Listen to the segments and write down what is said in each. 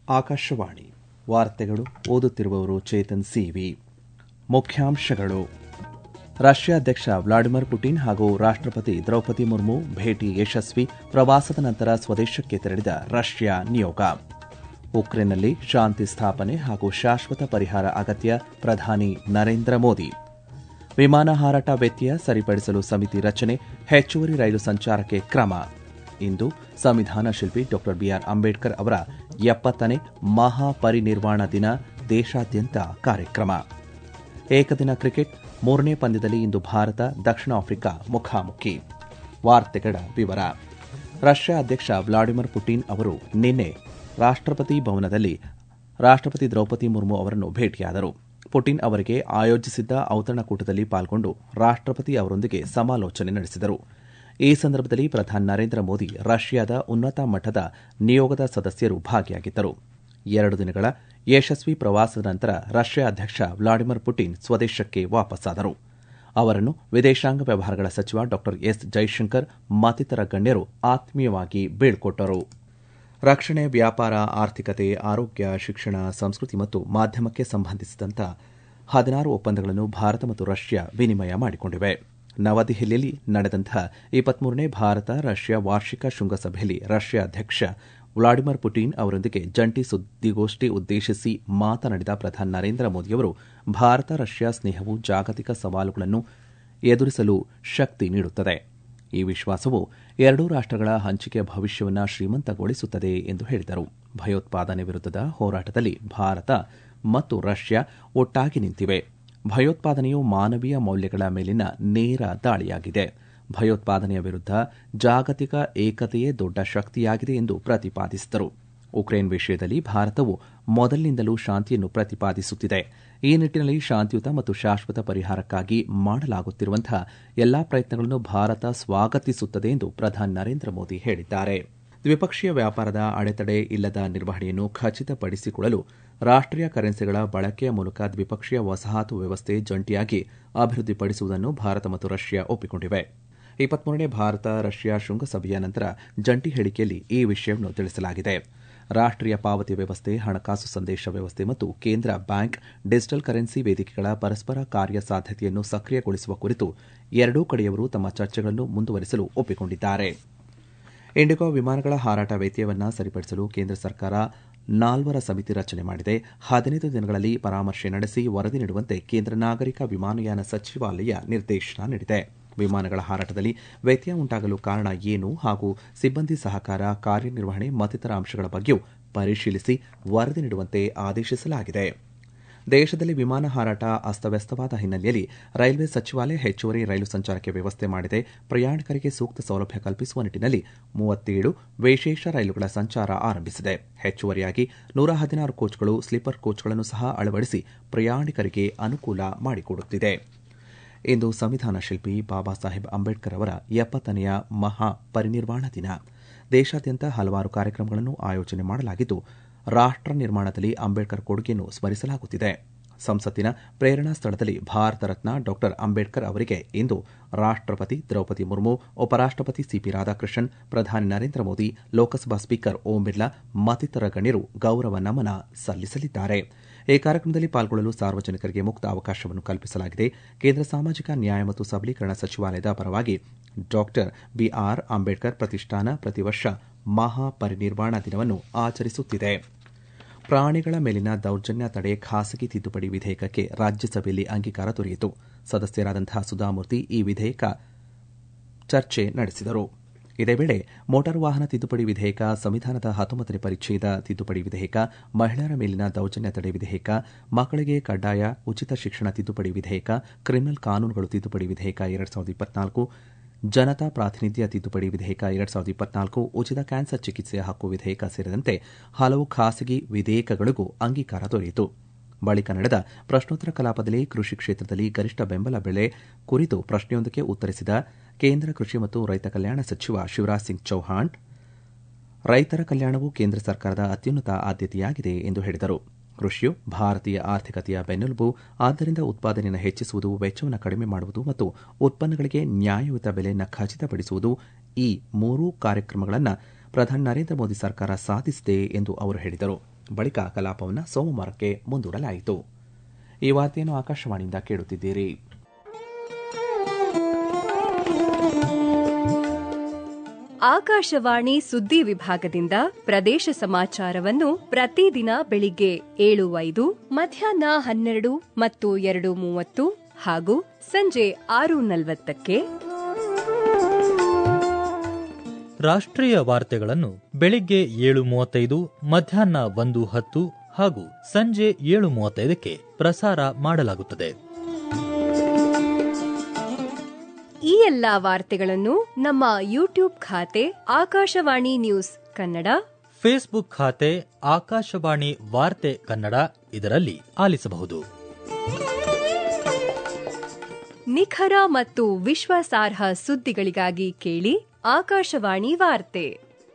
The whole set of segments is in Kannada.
ಆಕಾಶವಾಣಿ ವಾರ್ತೆಗಳು ಓದುತ್ತಿರುವವರು ಚೇತನ್ ಸಿವಿ ಮುಖ್ಯಾಂಶಗಳು ರಷ್ಯಾ ಅಧ್ಯಕ್ಷ ವ್ಲಾಡಿಮಿರ್ ಪುಟಿನ್ ಹಾಗೂ ರಾಷ್ಟಪತಿ ದ್ರೌಪದಿ ಮುರ್ಮು ಭೇಟಿ ಯಶಸ್ವಿ ಪ್ರವಾಸದ ನಂತರ ಸ್ವದೇಶಕ್ಕೆ ತೆರಳಿದ ರಷ್ಯಾ ನಿಯೋಗ ಉಕ್ರೇನ್ನಲ್ಲಿ ಶಾಂತಿ ಸ್ಥಾಪನೆ ಹಾಗೂ ಶಾಶ್ವತ ಪರಿಹಾರ ಅಗತ್ಯ ಪ್ರಧಾನಿ ನರೇಂದ್ರ ಮೋದಿ ವಿಮಾನ ಹಾರಾಟ ವ್ಯತ್ಯಯ ಸರಿಪಡಿಸಲು ಸಮಿತಿ ರಚನೆ ಹೆಚ್ಚುವರಿ ರೈಲು ಸಂಚಾರಕ್ಕೆ ಕ್ರಮ ಇಂದು ಸಂವಿಧಾನ ಶಿಲ್ಪಿ ಡಾ ಬಿಆರ್ ಅಂಬೇಡ್ಕರ್ ಅವರ ಎಪ್ಪತ್ತನೇ ಮಹಾಪರಿನಿರ್ವಾಣ ದಿನ ದೇಶಾದ್ಯಂತ ಕಾರ್ಯಕ್ರಮ ಏಕದಿನ ಕ್ರಿಕೆಟ್ ಮೂರನೇ ಪಂದ್ಯದಲ್ಲಿ ಇಂದು ಭಾರತ ದಕ್ಷಿಣ ಆಫ್ರಿಕಾ ಮುಖಾಮುಖಿ ವಾರ್ತೆಗಳ ವಿವರ ರಷ್ಯಾ ಅಧ್ಯಕ್ಷ ವ್ಲಾಡಿಮಿರ್ ಪುಟಿನ್ ಅವರು ನಿನ್ನೆ ರಾಷ್ಟಪತಿ ಭವನದಲ್ಲಿ ರಾಷ್ಟಪತಿ ದ್ರೌಪದಿ ಮುರ್ಮು ಅವರನ್ನು ಭೇಟಿಯಾದರು ಪುಟಿನ್ ಅವರಿಗೆ ಆಯೋಜಿಸಿದ್ದ ಔತಣಕೂಟದಲ್ಲಿ ಪಾಲ್ಗೊಂಡು ರಾಷ್ಟಪತಿ ಅವರೊಂದಿಗೆ ಸಮಾಲೋಚನೆ ನಡೆಸಿದರು ಈ ಸಂದರ್ಭದಲ್ಲಿ ಪ್ರಧಾನಿ ನರೇಂದ್ರ ಮೋದಿ ರಷ್ಯಾದ ಉನ್ನತ ಮಟ್ಟದ ನಿಯೋಗದ ಸದಸ್ಯರು ಭಾಗಿಯಾಗಿದ್ದರು ಎರಡು ದಿನಗಳ ಯಶಸ್ವಿ ಪ್ರವಾಸದ ನಂತರ ರಷ್ಯಾ ಅಧ್ಯಕ್ಷ ವ್ಲಾಡಿಮಿರ್ ಪುಟಿನ್ ಸ್ವದೇಶಕ್ಕೆ ವಾಪಸ್ಸಾದರು ಅವರನ್ನು ವಿದೇಶಾಂಗ ವ್ಯವಹಾರಗಳ ಸಚಿವ ಡಾ ಎಸ್ ಜೈಶಂಕರ್ ಮತ್ತಿತರ ಗಣ್ಯರು ಆತ್ಮೀಯವಾಗಿ ಬೀಳ್ಕೊಟ್ಟರು ರಕ್ಷಣೆ ವ್ಯಾಪಾರ ಆರ್ಥಿಕತೆ ಆರೋಗ್ಯ ಶಿಕ್ಷಣ ಸಂಸ್ಕೃತಿ ಮತ್ತು ಮಾಧ್ಯಮಕ್ಕೆ ಸಂಬಂಧಿಸಿದಂತ ಹದಿನಾರು ಒಪ್ಪಂದಗಳನ್ನು ಭಾರತ ಮತ್ತು ರಷ್ಯಾ ವಿನಿಮಯ ಮಾಡಿಕೊಂಡಿವೆ ನವದೆಹಲಿಯಲ್ಲಿ ನಡೆದಂತಹ ಇಪ್ಪತ್ಮೂರನೇ ಭಾರತ ರಷ್ಯಾ ವಾರ್ಷಿಕ ಶೃಂಗಸಭೆಯಲ್ಲಿ ರಷ್ಯಾ ಅಧ್ಯಕ್ಷ ವ್ಲಾಡಿಮಿರ್ ಪುಟಿನ್ ಅವರೊಂದಿಗೆ ಜಂಟಿ ಸುದ್ದಿಗೋಷ್ಠಿ ಉದ್ದೇಶಿಸಿ ಮಾತನಾಡಿದ ಪ್ರಧಾನಿ ನರೇಂದ್ರ ಮೋದಿಯವರು ಭಾರತ ರಷ್ಯಾ ಸ್ನೇಹವು ಜಾಗತಿಕ ಸವಾಲುಗಳನ್ನು ಎದುರಿಸಲು ಶಕ್ತಿ ನೀಡುತ್ತದೆ ಈ ವಿಶ್ವಾಸವು ಎರಡೂ ರಾಷ್ಟಗಳ ಹಂಚಿಕೆಯ ಭವಿಷ್ಯವನ್ನು ಶ್ರೀಮಂತಗೊಳಿಸುತ್ತದೆ ಎಂದು ಹೇಳಿದರು ಭಯೋತ್ಪಾದನೆ ವಿರುದ್ಧದ ಹೋರಾಟದಲ್ಲಿ ಭಾರತ ಮತ್ತು ರಷ್ಯಾ ಒಟ್ಟಾಗಿ ನಿಂತಿವೆ ಭಯೋತ್ಪಾದನೆಯು ಮಾನವೀಯ ಮೌಲ್ಯಗಳ ಮೇಲಿನ ನೇರ ದಾಳಿಯಾಗಿದೆ ಭಯೋತ್ಪಾದನೆಯ ವಿರುದ್ಧ ಜಾಗತಿಕ ಏಕತೆಯೇ ದೊಡ್ಡ ಶಕ್ತಿಯಾಗಿದೆ ಎಂದು ಪ್ರತಿಪಾದಿಸಿದರು ಉಕ್ರೇನ್ ವಿಷಯದಲ್ಲಿ ಭಾರತವು ಮೊದಲಿನಿಂದಲೂ ಶಾಂತಿಯನ್ನು ಪ್ರತಿಪಾದಿಸುತ್ತಿದೆ ಈ ನಿಟ್ಟಿನಲ್ಲಿ ಶಾಂತಿಯುತ ಮತ್ತು ಶಾಶ್ವತ ಪರಿಹಾರಕ್ಕಾಗಿ ಮಾಡಲಾಗುತ್ತಿರುವಂತಹ ಎಲ್ಲಾ ಪ್ರಯತ್ನಗಳನ್ನು ಭಾರತ ಸ್ವಾಗತಿಸುತ್ತದೆ ಎಂದು ಪ್ರಧಾನಿ ನರೇಂದ್ರ ಮೋದಿ ಹೇಳಿದ್ದಾರೆ ದ್ವಿಪಕ್ಷೀಯ ವ್ಯಾಪಾರದ ಅಡೆತಡೆ ಇಲ್ಲದ ನಿರ್ವಹಣೆಯನ್ನು ಖಚಿತಪಡಿಸಿಕೊಳ್ಳಲು ರಾಷ್ಟೀಯ ಕರೆನ್ಸಿಗಳ ಬಳಕೆಯ ಮೂಲಕ ದ್ವಿಪಕ್ಷೀಯ ವಸಾಹತು ವ್ಯವಸ್ಥೆ ಜಂಟಿಯಾಗಿ ಅಭಿವೃದ್ಧಿಪಡಿಸುವುದನ್ನು ಭಾರತ ಮತ್ತು ರಷ್ಯಾ ಒಪ್ಪಿಕೊಂಡಿವೆ ಇಪ್ಪತ್ಮೂರನೇ ಭಾರತ ರಷ್ಯಾ ಶೃಂಗಸಭೆಯ ನಂತರ ಜಂಟಿ ಹೇಳಿಕೆಯಲ್ಲಿ ಈ ವಿಷಯವನ್ನು ತಿಳಿಸಲಾಗಿದೆ ರಾಷ್ಟೀಯ ಪಾವತಿ ವ್ಯವಸ್ಥೆ ಹಣಕಾಸು ಸಂದೇಶ ವ್ಯವಸ್ಥೆ ಮತ್ತು ಕೇಂದ್ರ ಬ್ಯಾಂಕ್ ಡಿಜಿಟಲ್ ಕರೆನ್ಸಿ ವೇದಿಕೆಗಳ ಪರಸ್ಪರ ಕಾರ್ಯಸಾಧ್ಯತೆಯನ್ನು ಸಕ್ರಿಯಗೊಳಿಸುವ ಕುರಿತು ಎರಡೂ ಕಡೆಯವರು ತಮ್ಮ ಚರ್ಚೆಗಳನ್ನು ಮುಂದುವರಿಸಲು ಒಪ್ಪಿಕೊಂಡಿದ್ದಾರೆ ಇಂಡಿಗೋ ವಿಮಾನಗಳ ಹಾರಾಟ ವ್ಯತ್ಯಯವನ್ನು ಸರಿಪಡಿಸಲು ಕೇಂದ್ರ ಸರ್ಕಾರ ನಾಲ್ವರ ಸಮಿತಿ ರಚನೆ ಮಾಡಿದೆ ಹದಿನೈದು ದಿನಗಳಲ್ಲಿ ಪರಾಮರ್ಶೆ ನಡೆಸಿ ವರದಿ ನೀಡುವಂತೆ ಕೇಂದ್ರ ನಾಗರಿಕ ವಿಮಾನಯಾನ ಸಚಿವಾಲಯ ನಿರ್ದೇಶನ ನೀಡಿದೆ ವಿಮಾನಗಳ ಹಾರಾಟದಲ್ಲಿ ವ್ಯತ್ಯಯ ಉಂಟಾಗಲು ಕಾರಣ ಏನು ಹಾಗೂ ಸಿಬ್ಬಂದಿ ಸಹಕಾರ ಕಾರ್ಯನಿರ್ವಹಣೆ ಮತ್ತಿತರ ಅಂಶಗಳ ಬಗ್ಗೆಯೂ ಪರಿಶೀಲಿಸಿ ವರದಿ ನೀಡುವಂತೆ ಆದೇಶಿಸಲಾಗಿದೆ ದೇಶದಲ್ಲಿ ವಿಮಾನ ಹಾರಾಟ ಅಸ್ತವ್ಯಸ್ತವಾದ ಹಿನ್ನೆಲೆಯಲ್ಲಿ ರೈಲ್ವೆ ಸಚಿವಾಲಯ ಹೆಚ್ಚುವರಿ ರೈಲು ಸಂಚಾರಕ್ಕೆ ವ್ಯವಸ್ಥೆ ಮಾಡಿದೆ ಪ್ರಯಾಣಿಕರಿಗೆ ಸೂಕ್ತ ಸೌಲಭ್ಯ ಕಲ್ಪಿಸುವ ನಿಟ್ಟಿನಲ್ಲಿ ಮೂವತ್ತೇಳು ವಿಶೇಷ ರೈಲುಗಳ ಸಂಚಾರ ಆರಂಭಿಸಿದೆ ಹೆಚ್ಚುವರಿಯಾಗಿ ನೂರ ಹದಿನಾರು ಕೋಚ್ಗಳು ಸ್ಲೀಪರ್ ಕೋಚ್ಗಳನ್ನು ಸಹ ಅಳವಡಿಸಿ ಪ್ರಯಾಣಿಕರಿಗೆ ಅನುಕೂಲ ಮಾಡಿಕೊಡುತ್ತಿದೆ ಇಂದು ಸಂವಿಧಾನ ಶಿಲ್ಪಿ ಬಾಬಾ ಸಾಹೇಬ್ ಅಂಬೇಡ್ಕರ್ ಅವರ ಎಪ್ಪತ್ತನೆಯ ಮಹಾ ಪರಿನಿರ್ವಾಣ ದಿನ ದೇಶಾದ್ಯಂತ ಹಲವಾರು ಕಾರ್ಯಕ್ರಮಗಳನ್ನು ಆಯೋಜನೆ ಮಾಡಲಾಗಿದ್ದು ರಾಷ್ಟ ನಿರ್ಮಾಣದಲ್ಲಿ ಅಂಬೇಡ್ಕರ್ ಕೊಡುಗೆಯನ್ನು ಸ್ಮರಿಸಲಾಗುತ್ತಿದೆ ಸಂಸತ್ತಿನ ಪ್ರೇರಣಾ ಸ್ಥಳದಲ್ಲಿ ಭಾರತ ರತ್ನ ಡಾ ಅಂಬೇಡ್ಕರ್ ಅವರಿಗೆ ಇಂದು ರಾಷ್ಟಪತಿ ದ್ರೌಪದಿ ಮುರ್ಮು ಉಪರಾಷ್ಟಪತಿ ಸಿಪಿ ರಾಧಾಕೃಷ್ಣನ್ ಪ್ರಧಾನಿ ನರೇಂದ್ರ ಮೋದಿ ಲೋಕಸಭಾ ಸ್ಪೀಕರ್ ಓಂ ಬಿರ್ಲಾ ಮತ್ತಿತರ ಗಣ್ಯರು ಗೌರವ ನಮನ ಸಲ್ಲಿಸಲಿದ್ದಾರೆ ಈ ಕಾರ್ಯಕ್ರಮದಲ್ಲಿ ಪಾಲ್ಗೊಳ್ಳಲು ಸಾರ್ವಜನಿಕರಿಗೆ ಮುಕ್ತ ಅವಕಾಶವನ್ನು ಕಲ್ಪಿಸಲಾಗಿದೆ ಕೇಂದ್ರ ಸಾಮಾಜಿಕ ನ್ಯಾಯ ಮತ್ತು ಸಬಲೀಕರಣ ಸಚಿವಾಲಯದ ಪರವಾಗಿ ಡಾ ಬಿಆರ್ ಅಂಬೇಡ್ಕರ್ ಪ್ರತಿಷ್ಠಾನ ಪ್ರತಿ ವರ್ಷ ಮಹಾಪರಿನಿರ್ವಾಣ ದಿನವನ್ನು ಆಚರಿಸುತ್ತಿದೆ ಪ್ರಾಣಿಗಳ ಮೇಲಿನ ದೌರ್ಜನ್ಯ ತಡೆ ಖಾಸಗಿ ತಿದ್ದುಪಡಿ ವಿಧೇಯಕಕ್ಕೆ ರಾಜ್ಯಸಭೆಯಲ್ಲಿ ಅಂಗೀಕಾರ ದೊರೆಯಿತು ಸದಸ್ಯರಾದಂತಹ ಸುಧಾಮೂರ್ತಿ ಈ ವಿಧೇಯಕ ಚರ್ಚೆ ನಡೆಸಿದರು ಇದೇ ವೇಳೆ ಮೋಟಾರು ವಾಹನ ತಿದ್ದುಪಡಿ ವಿಧೇಯಕ ಸಂವಿಧಾನದ ಹತ್ತೊಂಬತ್ತನೇ ಪರಿಚ್ಛೇದ ತಿದ್ದುಪಡಿ ವಿಧೇಯಕ ಮಹಿಳೆಯರ ಮೇಲಿನ ದೌರ್ಜನ್ಯ ತಡೆ ವಿಧೇಯಕ ಮಕ್ಕಳಿಗೆ ಕಡ್ಡಾಯ ಉಚಿತ ಶಿಕ್ಷಣ ತಿದ್ದುಪಡಿ ವಿಧೇಯಕ ಕ್ರಿಮಿನಲ್ ಕಾನೂನುಗಳು ತಿದ್ದುಪಡಿ ವಿಧೇಯಕ ಎರಡ್ ಸಾವಿರದ ಇಪ್ಪತ್ನಾಲ್ಕು ಜನತಾ ಪ್ರಾತಿನಿಧ್ಯ ತಿದ್ದುಪಡಿ ವಿಧೇಯಕ ಎರಡ್ ಸಾವಿರದ ಇಪ್ಪತ್ನಾಲ್ಕು ಉಚಿತ ಕ್ಯಾನ್ಸರ್ ಚಿಕಿತ್ಸೆಯ ಹಕ್ಕು ವಿಧೇಯಕ ಸೇರಿದಂತೆ ಹಲವು ಖಾಸಗಿ ವಿಧೇಯಕಗಳಿಗೂ ಅಂಗೀಕಾರ ದೊರೆಯಿತು ಬಳಿಕ ನಡೆದ ಪ್ರಶ್ನೋತ್ತರ ಕಲಾಪದಲ್ಲಿ ಕೃಷಿ ಕ್ಷೇತ್ರದಲ್ಲಿ ಗರಿಷ್ಠ ಬೆಂಬಲ ಬೆಲೆ ಕುರಿತು ಪ್ರಶ್ನೆಯೊಂದಕ್ಕೆ ಉತ್ತರಿಸಿದ ಕೇಂದ್ರ ಕೃಷಿ ಮತ್ತು ರೈತ ಕಲ್ಯಾಣ ಸಚಿವ ಶಿವರಾಜ್ ಸಿಂಗ್ ಚೌಹಾಣ್ ರೈತರ ಕಲ್ಯಾಣವು ಕೇಂದ್ರ ಸರ್ಕಾರದ ಅತ್ಯುನ್ನತ ಆದ್ಯತೆಯಾಗಿದೆ ಎಂದು ಹೇಳಿದರು ಕೃಷಿಯು ಭಾರತೀಯ ಆರ್ಥಿಕತೆಯ ಬೆನ್ನೆಲುಬು ಆದ್ದರಿಂದ ಉತ್ಪಾದನೆಯನ್ನು ಹೆಚ್ಚಿಸುವುದು ವೆಚ್ಚವನ್ನು ಕಡಿಮೆ ಮಾಡುವುದು ಮತ್ತು ಉತ್ಪನ್ನಗಳಿಗೆ ನ್ಯಾಯಯುತ ಬೆಲೆಯನ್ನು ಖಚಿತಪಡಿಸುವುದು ಈ ಮೂರೂ ಕಾರ್ಯಕ್ರಮಗಳನ್ನು ಪ್ರಧಾನಿ ನರೇಂದ್ರ ಮೋದಿ ಸರ್ಕಾರ ಸಾಧಿಸಿದೆ ಎಂದು ಅವರು ಹೇಳಿದರು ಬಳಿಕ ಕಲಾಪವನ್ನು ಸೋಮವಾರಕ್ಕೆ ಮುಂದೂಡಲಾಯಿತು ಈ ವಾರ್ತೆಯನ್ನು ಆಕಾಶವಾಣಿಯಿಂದ ಕೇಳುತ್ತಿದ್ದೀರಿ ಆಕಾಶವಾಣಿ ಸುದ್ದಿ ವಿಭಾಗದಿಂದ ಪ್ರದೇಶ ಸಮಾಚಾರವನ್ನು ಪ್ರತಿದಿನ ಬೆಳಿಗ್ಗೆ ಏಳು ಐದು ಮಧ್ಯಾಹ್ನ ಹನ್ನೆರಡು ಮತ್ತು ಎರಡು ಮೂವತ್ತು ಹಾಗೂ ಸಂಜೆ ಆರು ನಲವತ್ತಕ್ಕೆ ರಾಷ್ಟ್ರೀಯ ವಾರ್ತೆಗಳನ್ನು ಬೆಳಿಗ್ಗೆ ಏಳು ಮೂವತ್ತೈದು ಮಧ್ಯಾಹ್ನ ಒಂದು ಹತ್ತು ಹಾಗೂ ಸಂಜೆ ಏಳು ಮೂವತ್ತೈದಕ್ಕೆ ಪ್ರಸಾರ ಮಾಡಲಾಗುತ್ತದೆ ಈ ಎಲ್ಲಾ ವಾರ್ತೆಗಳನ್ನು ನಮ್ಮ ಯೂಟ್ಯೂಬ್ ಖಾತೆ ಆಕಾಶವಾಣಿ ನ್ಯೂಸ್ ಕನ್ನಡ ಫೇಸ್ಬುಕ್ ಖಾತೆ ಆಕಾಶವಾಣಿ ವಾರ್ತೆ ಕನ್ನಡ ಇದರಲ್ಲಿ ಆಲಿಸಬಹುದು ನಿಖರ ಮತ್ತು ವಿಶ್ವಾಸಾರ್ಹ ಸುದ್ದಿಗಳಿಗಾಗಿ ಕೇಳಿ ಆಕಾಶವಾಣಿ ವಾರ್ತೆ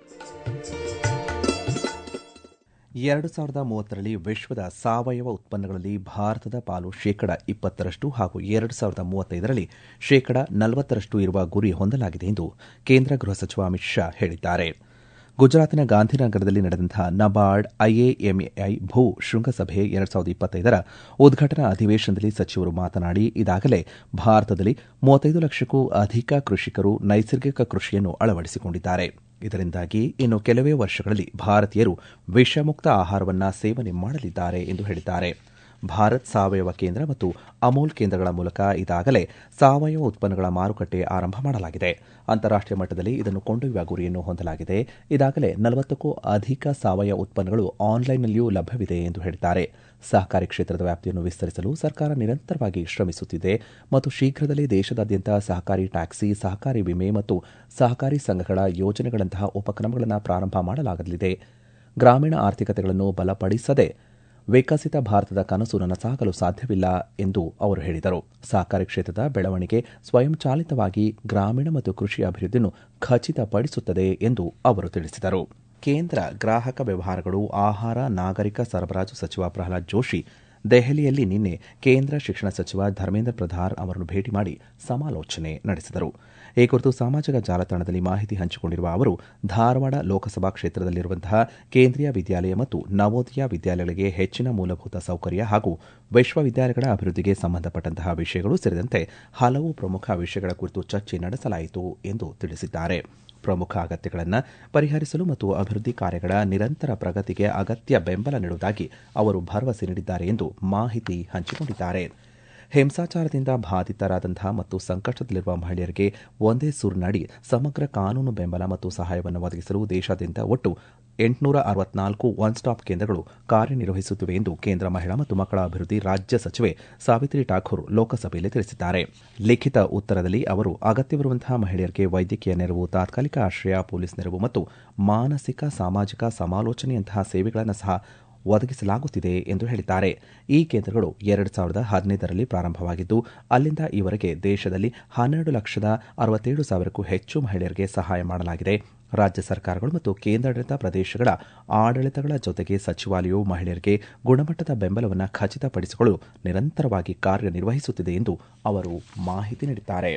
ಎರಡು ಸಾವಿರದ ಮೂವತ್ತರಲ್ಲಿ ವಿಶ್ವದ ಸಾವಯವ ಉತ್ಪನ್ನಗಳಲ್ಲಿ ಭಾರತದ ಪಾಲು ಶೇಕಡ ಇಪ್ಪತ್ತರಷ್ಟು ಹಾಗೂ ಎರಡು ಸಾವಿರದ ಮೂವತ್ತೈದರಲ್ಲಿ ಶೇಕಡ ನಲವತ್ತರಷ್ಟು ಇರುವ ಗುರಿ ಹೊಂದಲಾಗಿದೆ ಎಂದು ಕೇಂದ್ರ ಗೃಹ ಸಚಿವ ಅಮಿತ್ ಶಾ ಹೇಳಿದ್ದಾರೆ ಗುಜರಾತಿನ ಗಾಂಧಿನಗರದಲ್ಲಿ ನಡೆದಂತಹ ನಬಾರ್ಡ್ ಐಎಎಂಎಐ ಭೂ ಶೃಂಗಸಭೆ ಎರಡು ಸಾವಿರದ ಇಪ್ಪತ್ತೈದರ ಉದ್ಘಾಟನಾ ಅಧಿವೇಶನದಲ್ಲಿ ಸಚಿವರು ಮಾತನಾಡಿ ಇದಾಗಲೇ ಭಾರತದಲ್ಲಿ ಮೂವತ್ತೈದು ಲಕ್ಷಕ್ಕೂ ಅಧಿಕ ಕೃಷಿಕರು ನೈಸರ್ಗಿಕ ಕೃಷಿಯನ್ನು ಅಳವಡಿಸಿಕೊಂಡಿದ್ದಾರೆ ಇದರಿಂದಾಗಿ ಇನ್ನು ಕೆಲವೇ ವರ್ಷಗಳಲ್ಲಿ ಭಾರತೀಯರು ವಿಷಮುಕ್ತ ಆಹಾರವನ್ನು ಸೇವನೆ ಮಾಡಲಿದ್ದಾರೆ ಎಂದು ಹೇಳಿದ್ದಾರೆ ಭಾರತ್ ಸಾವಯವ ಕೇಂದ್ರ ಮತ್ತು ಅಮೂಲ್ ಕೇಂದ್ರಗಳ ಮೂಲಕ ಇದಾಗಲೇ ಸಾವಯವ ಉತ್ಪನ್ನಗಳ ಮಾರುಕಟ್ಟೆ ಆರಂಭ ಮಾಡಲಾಗಿದೆ ಅಂತಾರಾಷ್ಟೀಯ ಮಟ್ಟದಲ್ಲಿ ಇದನ್ನು ಕೊಂಡೊಯ್ಯುವ ಗುರಿಯನ್ನು ಹೊಂದಲಾಗಿದೆ ಇದಾಗಲೇ ನಲವತ್ತಕ್ಕೂ ಅಧಿಕ ಸಾವಯವ ಉತ್ಪನ್ನಗಳು ಆನ್ಲೈನ್ನಲ್ಲಿಯೂ ಲಭ್ಯವಿದೆ ಎಂದು ಹೇಳಿದ್ದಾರೆ ಸಹಕಾರಿ ಕ್ಷೇತ್ರದ ವ್ಯಾಪ್ತಿಯನ್ನು ವಿಸ್ತರಿಸಲು ಸರ್ಕಾರ ನಿರಂತರವಾಗಿ ಶ್ರಮಿಸುತ್ತಿದೆ ಮತ್ತು ಶೀಘ್ರದಲ್ಲೇ ದೇಶದಾದ್ಯಂತ ಸಹಕಾರಿ ಟ್ಯಾಕ್ಸಿ ಸಹಕಾರಿ ವಿಮೆ ಮತ್ತು ಸಹಕಾರಿ ಸಂಘಗಳ ಯೋಜನೆಗಳಂತಹ ಉಪಕ್ರಮಗಳನ್ನು ಪ್ರಾರಂಭ ಮಾಡಲಾಗಲಿದೆ ಗ್ರಾಮೀಣ ಆರ್ಥಿಕತೆಗಳನ್ನು ಬಲಪಡಿಸದೆ ವಿಕಸಿತ ಭಾರತದ ಕನಸು ನನಸಾಗಲು ಸಾಧ್ಯವಿಲ್ಲ ಎಂದು ಅವರು ಹೇಳಿದರು ಸಹಕಾರಿ ಕ್ಷೇತ್ರದ ಬೆಳವಣಿಗೆ ಸ್ವಯಂಚಾಲಿತವಾಗಿ ಗ್ರಾಮೀಣ ಮತ್ತು ಕೃಷಿ ಅಭಿವೃದ್ಧಿಯನ್ನು ಖಚಿತಪಡಿಸುತ್ತದೆ ಎಂದು ಅವರು ತಿಳಿಸಿದರು ಕೇಂದ್ರ ಗ್ರಾಹಕ ವ್ಯವಹಾರಗಳು ಆಹಾರ ನಾಗರಿಕ ಸರಬರಾಜು ಸಚಿವ ಪ್ರಹ್ಲಾದ್ ಜೋಶಿ ದೆಹಲಿಯಲ್ಲಿ ನಿನ್ನೆ ಕೇಂದ್ರ ಶಿಕ್ಷಣ ಸಚಿವ ಧರ್ಮೇಂದ್ರ ಪ್ರಧಾನ್ ಅವರನ್ನು ಭೇಟಿ ಮಾಡಿ ಸಮಾಲೋಚನೆ ನಡೆಸಿದರು ಈ ಕುರಿತು ಸಾಮಾಜಿಕ ಜಾಲತಾಣದಲ್ಲಿ ಮಾಹಿತಿ ಹಂಚಿಕೊಂಡಿರುವ ಅವರು ಧಾರವಾಡ ಲೋಕಸಭಾ ಕ್ಷೇತ್ರದಲ್ಲಿರುವಂತಹ ಕೇಂದ್ರೀಯ ವಿದ್ಯಾಲಯ ಮತ್ತು ನವೋದಯ ವಿದ್ಯಾಲಯಗಳಿಗೆ ಹೆಚ್ಚಿನ ಮೂಲಭೂತ ಸೌಕರ್ಯ ಹಾಗೂ ವಿಶ್ವವಿದ್ಯಾಲಯಗಳ ಅಭಿವೃದ್ಧಿಗೆ ಸಂಬಂಧಪಟ್ಟಂತಹ ವಿಷಯಗಳು ಸೇರಿದಂತೆ ಹಲವು ಪ್ರಮುಖ ವಿಷಯಗಳ ಕುರಿತು ಚರ್ಚೆ ನಡೆಸಲಾಯಿತು ಎಂದು ತಿಳಿಸಿದ್ದಾರೆ ಪ್ರಮುಖ ಅಗತ್ಯಗಳನ್ನು ಪರಿಹರಿಸಲು ಮತ್ತು ಅಭಿವೃದ್ಧಿ ಕಾರ್ಯಗಳ ನಿರಂತರ ಪ್ರಗತಿಗೆ ಅಗತ್ಯ ಬೆಂಬಲ ನೀಡುವುದಾಗಿ ಅವರು ಭರವಸೆ ನೀಡಿದ್ದಾರೆ ಎಂದು ಮಾಹಿತಿ ಹಂಚಿಕೊಂಡಿದ್ದಾರೆ ಹಿಂಸಾಚಾರದಿಂದ ಬಾಧಿತರಾದಂತಹ ಮತ್ತು ಸಂಕಷ್ಟದಲ್ಲಿರುವ ಮಹಿಳೆಯರಿಗೆ ಒಂದೇ ಸೂರಿನಡಿ ಸಮಗ್ರ ಕಾನೂನು ಬೆಂಬಲ ಮತ್ತು ಸಹಾಯವನ್ನು ಒದಗಿಸಲು ದೇಶಾದ್ಯಂತ ಒಟ್ಟು ಎಂಟುನೂರ ಅರವತ್ನಾಲ್ಕು ಒನ್ ಸ್ಟಾಪ್ ಕೇಂದ್ರಗಳು ಕಾರ್ಯನಿರ್ವಹಿಸುತ್ತಿವೆ ಎಂದು ಕೇಂದ್ರ ಮಹಿಳಾ ಮತ್ತು ಮಕ್ಕಳ ಅಭಿವೃದ್ಧಿ ರಾಜ್ಯ ಸಚಿವೆ ಸಾವಿತ್ರಿ ಠಾಕೂರ್ ಲೋಕಸಭೆಯಲ್ಲಿ ತಿಳಿಸಿದ್ದಾರೆ ಲಿಖಿತ ಉತ್ತರದಲ್ಲಿ ಅವರು ಅಗತ್ಯವಿರುವಂತಹ ಮಹಿಳೆಯರಿಗೆ ವೈದ್ಯಕೀಯ ನೆರವು ತಾತ್ಕಾಲಿಕ ಆಶ್ರಯ ಪೊಲೀಸ್ ನೆರವು ಮತ್ತು ಮಾನಸಿಕ ಸಾಮಾಜಿಕ ಸಮಾಲೋಚನೆಯಂತಹ ಸೇವೆಗಳನ್ನು ಸಹ ಒದಗಿಸಲಾಗುತ್ತಿದೆ ಎಂದು ಹೇಳಿದ್ದಾರೆ ಈ ಕೇಂದ್ರಗಳು ಎರಡು ಸಾವಿರದ ಹದಿನೈದರಲ್ಲಿ ಪ್ರಾರಂಭವಾಗಿದ್ದು ಅಲ್ಲಿಂದ ಈವರೆಗೆ ದೇಶದಲ್ಲಿ ಹನ್ನೆರಡು ಲಕ್ಷದ ಅರವತ್ತೇಳು ಸಾವಿರಕ್ಕೂ ಹೆಚ್ಚು ಮಹಿಳೆಯರಿಗೆ ಸಹಾಯ ಮಾಡಲಾಗಿದೆ ರಾಜ್ಯ ಸರ್ಕಾರಗಳು ಮತ್ತು ಕೇಂದ್ರಾಡಳಿತ ಪ್ರದೇಶಗಳ ಆಡಳಿತಗಳ ಜೊತೆಗೆ ಸಚಿವಾಲಯವು ಮಹಿಳೆಯರಿಗೆ ಗುಣಮಟ್ಟದ ಬೆಂಬಲವನ್ನು ಖಚಿತಪಡಿಸಿಕೊಳ್ಳಲು ನಿರಂತರವಾಗಿ ಕಾರ್ಯನಿರ್ವಹಿಸುತ್ತಿದೆ ಎಂದು ಅವರು ಮಾಹಿತಿ ನೀಡಿದ್ದಾರೆ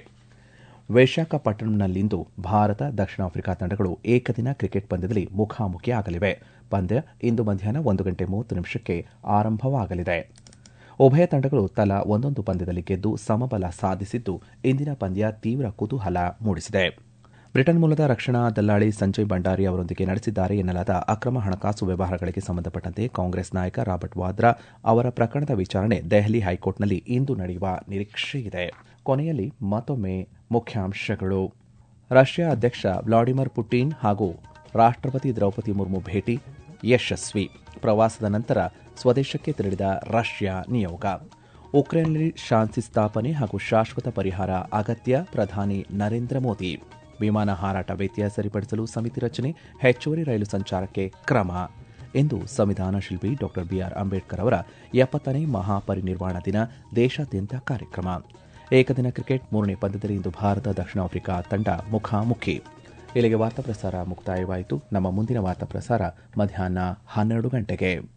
ವಿಶಾಖಪಟ್ಟಣಂನಲ್ಲಿಂದು ಭಾರತ ದಕ್ಷಿಣ ಆಫ್ರಿಕಾ ತಂಡಗಳು ಏಕದಿನ ಕ್ರಿಕೆಟ್ ಪಂದ್ಯದಲ್ಲಿ ಮುಖಾಮುಖಿ ಆಗಲಿವೆ ಪಂದ್ಯ ಇಂದು ಮಧ್ಯಾಹ್ನ ಒಂದು ಗಂಟೆ ಮೂವತ್ತು ನಿಮಿಷಕ್ಕೆ ಆರಂಭವಾಗಲಿದೆ ಉಭಯ ತಂಡಗಳು ತಲಾ ಒಂದೊಂದು ಪಂದ್ಯದಲ್ಲಿ ಗೆದ್ದು ಸಮಬಲ ಸಾಧಿಸಿದ್ದು ಇಂದಿನ ಪಂದ್ಯ ತೀವ್ರ ಕುತೂಹಲ ಮೂಡಿಸಿದೆ ಬ್ರಿಟನ್ ಮೂಲದ ರಕ್ಷಣಾ ದಲ್ಲಾಳಿ ಸಂಜಯ್ ಭಂಡಾರಿ ಅವರೊಂದಿಗೆ ನಡೆಸಿದ್ದಾರೆ ಎನ್ನಲಾದ ಅಕ್ರಮ ಹಣಕಾಸು ವ್ಯವಹಾರಗಳಿಗೆ ಸಂಬಂಧಪಟ್ಟಂತೆ ಕಾಂಗ್ರೆಸ್ ನಾಯಕ ರಾಬರ್ಟ್ ವಾದ್ರಾ ಅವರ ಪ್ರಕರಣದ ವಿಚಾರಣೆ ದೆಹಲಿ ಹೈಕೋರ್ಟ್ನಲ್ಲಿ ಇಂದು ನಡೆಯುವ ನಿರೀಕ್ಷೆಯಿದೆ ಕೊನೆಯಲ್ಲಿ ಮತ್ತೊಮ್ಮೆ ಮುಖ್ಯಾಂಶಗಳು ರಷ್ಯಾ ಅಧ್ಯಕ್ಷ ವ್ಲಾಡಿಮಿರ್ ಪುಟಿನ್ ಹಾಗೂ ರಾಷ್ಟ್ರಪತಿ ದ್ರೌಪದಿ ಮುರ್ಮು ಭೇಟಿ ಯಶಸ್ವಿ ಪ್ರವಾಸದ ನಂತರ ಸ್ವದೇಶಕ್ಕೆ ತೆರಳಿದ ರಷ್ಯಾ ನಿಯೋಗ ಉಕ್ರೇನ್ನಲ್ಲಿ ಶಾಂತಿ ಸ್ಥಾಪನೆ ಹಾಗೂ ಶಾಶ್ವತ ಪರಿಹಾರ ಅಗತ್ಯ ಪ್ರಧಾನಿ ನರೇಂದ್ರ ಮೋದಿ ವಿಮಾನ ಹಾರಾಟ ವ್ಯತ್ಯಯ ಸರಿಪಡಿಸಲು ಸಮಿತಿ ರಚನೆ ಹೆಚ್ಚುವರಿ ರೈಲು ಸಂಚಾರಕ್ಕೆ ಕ್ರಮ ಎಂದು ಸಂವಿಧಾನ ಶಿಲ್ಪಿ ಡಾ ಬಿಆರ್ ಅಂಬೇಡ್ಕರ್ ಅವರ ಎಪ್ಪತ್ತನೇ ಮಹಾಪರಿನಿರ್ವಾಣ ದಿನ ದೇಶಾದ್ಯಂತ ಕಾರ್ಯಕ್ರಮ ಏಕದಿನ ಕ್ರಿಕೆಟ್ ಮೂರನೇ ಪಂದ್ಯದಲ್ಲಿ ಇಂದು ಭಾರತ ದಕ್ಷಿಣ ಆಫ್ರಿಕಾ ತಂಡ ಮುಖಾಮುಖಿ ಇಲ್ಲಿಗೆ ವಾರ್ತಾ ಪ್ರಸಾರ ಮುಕ್ತಾಯವಾಯಿತು ನಮ್ಮ ಮುಂದಿನ ವಾರ್ತಾ ಪ್ರಸಾರ ಮಧ್ಯಾಹ್ನ ಹನ್ನೆರಡು ಗಂಟೆಗೆ